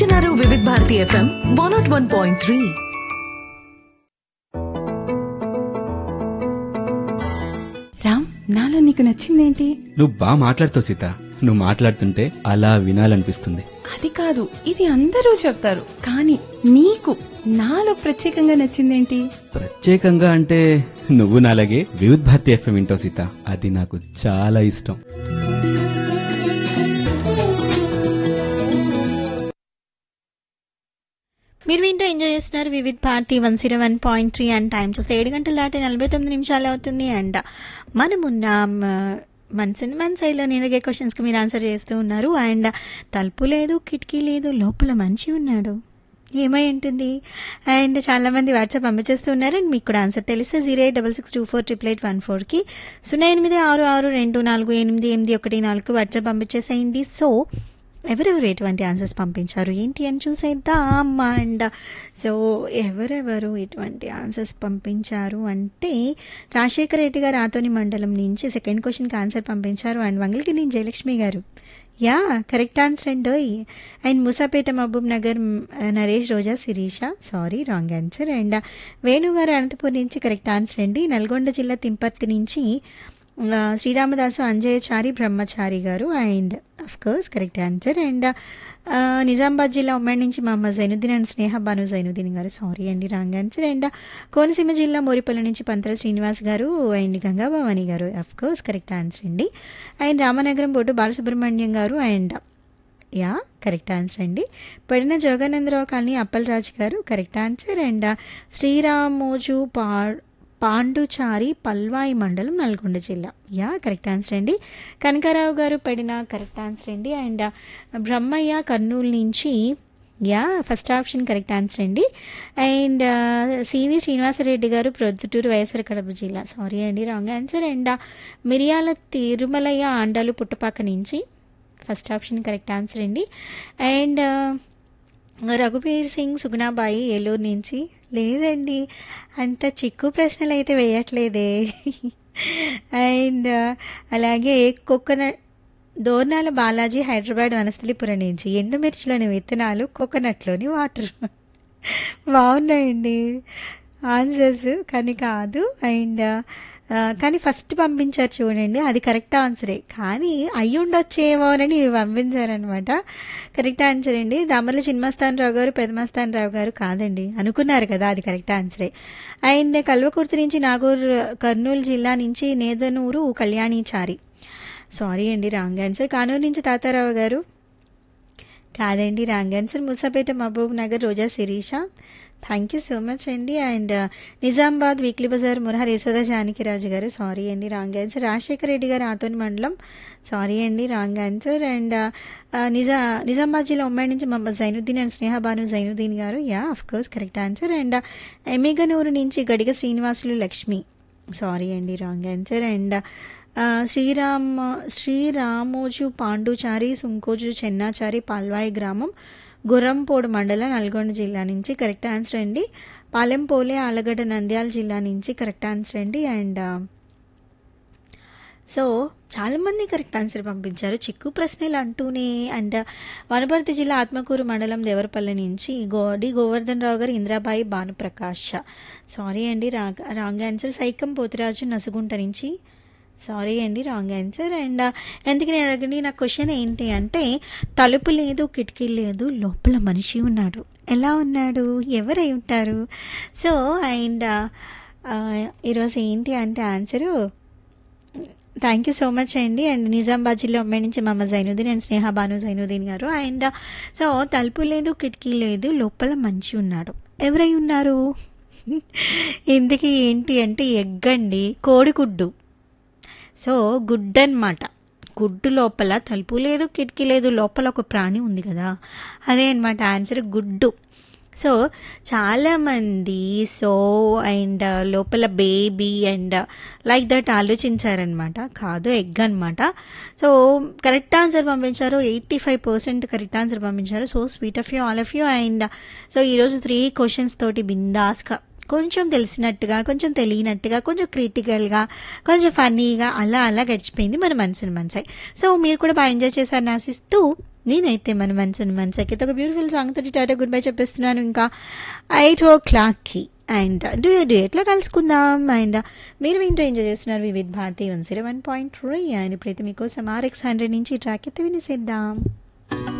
వింటున్నారు Vividh Bharati FM one naught one point three Ram నాలో నీకు నచ్చిందేంటి నువ్వు బాగా మాట్లాడుతావు సీత నువ్వు మాట్లాడుతుంటే అలా వినాలనిపిస్తుంది అది కాదు ఇది అందరూ చెప్తారు కానీ నీకు నాలో ప్రత్యేకంగా నచ్చిందేంటి ప్రత్యేకంగా అంటే నువ్వు నాలాగే వివిధ్ భారతి ఎఫ్ఎం వింటావు సీత అది నాకు చాలా ఇష్టం మీరు వింటూ ఎంజాయ్ చేస్తున్నారు Vividh party one zero one point three and time చూస్తే ఏడు గంటల దాటి నలభై తొమ్మిది నిమిషాలు అవుతుంది అండ్ మనమున్నాం మన్స్ అండ్ మన్సైలో నేను అడిగే క్వశ్చన్స్కి మీరు ఆన్సర్ చేస్తూ ఉన్నారు అండ్ తలుపు లేదు కిటికీ లేదు లోపల మనిషి ఉన్నాడు ఏమై ఉంటుంది అండ్ చాలామంది వాట్సాప్ పంపించేస్తూ ఉన్నారు అండ్ మీకు కూడా ఆన్సర్ తెలిస్తే zero eight double six two four triple eight one ఫోర్కి సున్నా ఎనిమిది ఆరు ఆరు రెండు నాలుగు ఎనిమిది ఎనిమిది ఒకటి నాలుగు వాట్సాప్ పంపించేసేయండి సో ఎవరెవరు ఎటువంటి ఆన్సర్స్ పంపించారు ఏంటి అని చూసేద్దాం అండ్ సో ఎవరెవరు ఎటువంటి ఆన్సర్స్ పంపించారు అంటే రాజశేఖర రెడ్డి గారు ఆతోని మండలం నుంచి సెకండ్ క్వశ్చన్కి ఆన్సర్ పంపించారు అండ్ వంగలగిరి జయలక్ష్మి గారు యా కరెక్ట్ ఆన్సర్ అండి and Musapeta Mahabubnagar hmm, Naresh Roja Sirisha sorry wrong answer and వేణుగారు అనంతపూర్ నుంచి కరెక్ట్ ఆన్సర్ అండి నల్గొండ జిల్లా తింపర్తి నుంచి ఆ, శ్రీరామదాసు అంజయచారి బ్రహ్మచారి గారు and of course correct answer and ఆ, నిజామాబాద్ జిల్లా ఉమ్మడి నుంచి మహమ్మద్ జైనుద్దీన్ అండ్ స్నేహ బాను జైనుద్దీన్ గారు సారీ అండి రాంగ్ ఆన్సర్ అండ్ కోనసీమ జిల్లా మోరిపల్లి నుంచి పంతల శ్రీనివాస్ గారు అండ్ గంగా భవాని గారు అఫ్ కోర్స్ కరెక్ట్ ఆన్సర్ అండి అండ్ రామనగరం బోటు బాలసుబ్రహ్మణ్యం గారు అండ్ యా కరెక్ట్ ఆన్సర్ అండి పడిన జోగానందరావు కాలనీ అప్పలరాజు గారు కరెక్ట్ ఆన్సర్ అండ్ శ్రీరామోజు పా పాండుచారి పల్వాయి మండలం నల్గొండ జిల్లా యా కరెక్ట్ ఆన్సర్ అండి కనకారావు గారు పడిన కరెక్ట్ ఆన్సర్ అండి అండ్ బ్రహ్మయ్య కర్నూలు నుంచి yeah first option correct answer అండి అండ్ సివి శ్రీనివాసరెడ్డి గారు ప్రొద్దుటూరు వైఎస్ఆర్ కడప జిల్లా సారీ అండి రాంగ్ ఆన్సర్ అండ్ మిరియాల తిరుమలయ్య ఆండాలు పుట్టపాక నుంచి ఫస్ట్ ఆప్షన్ కరెక్ట్ ఆన్సర్ అండి అండ్ రఘుబీర్ సింగ్ సుగుణాబాయి ఏలూరు నుంచి లేదండి అంత చిక్కు ప్రశ్నలు అయితే వేయట్లేదే అండ్ అలాగే కోకోనట్ దోర్నాల బాలాజీ హైదరాబాద్ వనస్థలిపురం నుంచి ఎండుమిర్చిలోని విత్తనాలు కోకోనట్లోని వాటర్ బాగున్నాయండి ఆన్సర్స్ కానీ కాదు అండ్ ఆ, కానీ ఫస్ట్ పంపించారు చూడండి అది కరెక్ట్ ఆన్సరే కానీ అయ్యి ఉండొచ్చేమోనని పంపించారనమాట కరెక్ట్ ఆన్సర్ అండి దామర్ల చిన్మస్తాన్ రావు గారు పెదమస్తాన్ రావు గారు కాదండి అనుకున్నారు కదా అది కరెక్ట్ ఆన్సరే అండ్ కల్వకుర్తి నుంచి నాగూర్ కర్నూలు జిల్లా నుంచి నేదనూరు కళ్యాణిచారి సారీ అండి రాంగ్ ఆన్సర్ కానూరు నుంచి తాతారావు గారు కాదండి wrong answer Musapeta Mahabubnagar Roja Sirisha thank you so much అండి అండ్ నిజామాబాద్ వీక్లీ బజార్ మురహర్ యశోద జానకిరాజు గారు సారీ అండి రాంగ్ ఆన్సర్ రాజశేఖర రెడ్డి గారు ఆతోని మండలం సారీ అండి రాంగ్ ఆన్సర్ అండ్ నిజా నిజామాబాద్ జిల్లా ఉమ్మడి నుంచి మహమ్మద్ జైనుద్దీన్ అండ్ స్నేహ బాను జైనుద్దీన్ గారు yeah of course correct answer and Emmiganur నుంచి గడిగ శ్రీనివాసులు లక్ష్మి సారీ అండి రాంగ్ ఆన్సర్ అండ్ ఆ, శ్రీరామ్ శ్రీరామోజు పాండుచారి సుంకోజు చెన్నాచారి పాల్వాయి గ్రామం గుర్రంపోడు మండలం నల్గొండ జిల్లా నుంచి కరెక్ట్ ఆన్సర్ అండి పాలెంపోలే ఆలగడ్డ నంద్యాల జిల్లా నుంచి కరెక్ట్ ఆన్సర్ అండి అండ్ సో చాలామంది కరెక్ట్ ఆన్సర్ పంపించారు చిక్కు ప్రశ్నలు అంటూనే అండ్ వనపర్తి జిల్లా ఆత్మకూరు మండలం దేవరపల్లి నుంచి గోడి గోవర్ధన్ రావు గారు ఇంద్రాబాయి భానుప్రకాష్ సారీ అండి wrong wrong answer Saikam Potiraju Nasugunta నుంచి సారీ అండి రాంగ్ ఆన్సర్ అండ్ ఎందుకు నేను అడగండి నా క్వశ్చన్ ఏంటి అంటే తలుపు లేదు కిటికీ లేదు లోపల మనిషి ఉన్నాడు ఎలా ఉన్నాడు ఎవరై ఉంటారు సో అండ్ ఈరోజు ఏంటి అంటే answer thank you so much అండి అండ్ నిజామాబాద్ జిల్లా ఉమ్మడి నుంచి మమ్మ జైనుద్దీన్ అండ్ స్నేహ బాను జైనుద్దీన్ గారు అండ్ సో తలుపు లేదు కిటికీ లేదు లోపల మంచి ఉన్నాడు ఎవరై ఉన్నారు ఇందుకి ఏంటి అంటే ఎగ్ అండి కోడిగుడ్డు సో గుడ్డు అనమాట గుడ్డు లోపల తలుపు లేదు కిటికీ లేదు లోపల ఒక ప్రాణి ఉంది కదా అదే అనమాట ఆన్సర్ గుడ్డు సో చాలామంది సో అండ్ లోపల బేబీ అండ్ లైక్ దట్ ఆలోచించారనమాట కాదు ఎగ్ అనమాట సో కరెక్ట్ ఆన్సర్ పంపించారు eighty five percent correct answer పంపించారు so sweet of you all of you and so ఈరోజు త్రీ క్వశ్చన్స్ తోటి బిందాస్గా కొంచెం తెలిసినట్టుగా కొంచెం తెలియనట్టుగా కొంచెం క్రిటికల్గా కొంచెం ఫన్నీగా అలా అలా గడిచిపోయింది మన మనసుని మనసాయి సో మీరు కూడా బాగా ఎంజాయ్ చేశారని ఆశిస్తూ నేనైతే మన మనసుని మనసుకి ఒక బ్యూటిఫుల్ సాంగ్ తోటి టాటా గుడ్ బై చెప్పేస్తున్నాను ఇంకా ఎయిట్ ఓ క్లాక్కి అండ్ డూ డూ ఎట్లా కలుసుకుందాం అండ్ మీరు వింటూ ఎంజాయ్ చేస్తున్నారు Vividh Bharati one zero one point three and ఇప్పుడైతే మీకోసం ఆర్ఎక్స్ హండ్రెడ్ నుంచి ట్రాక్ అయితే వినిసేద్దాం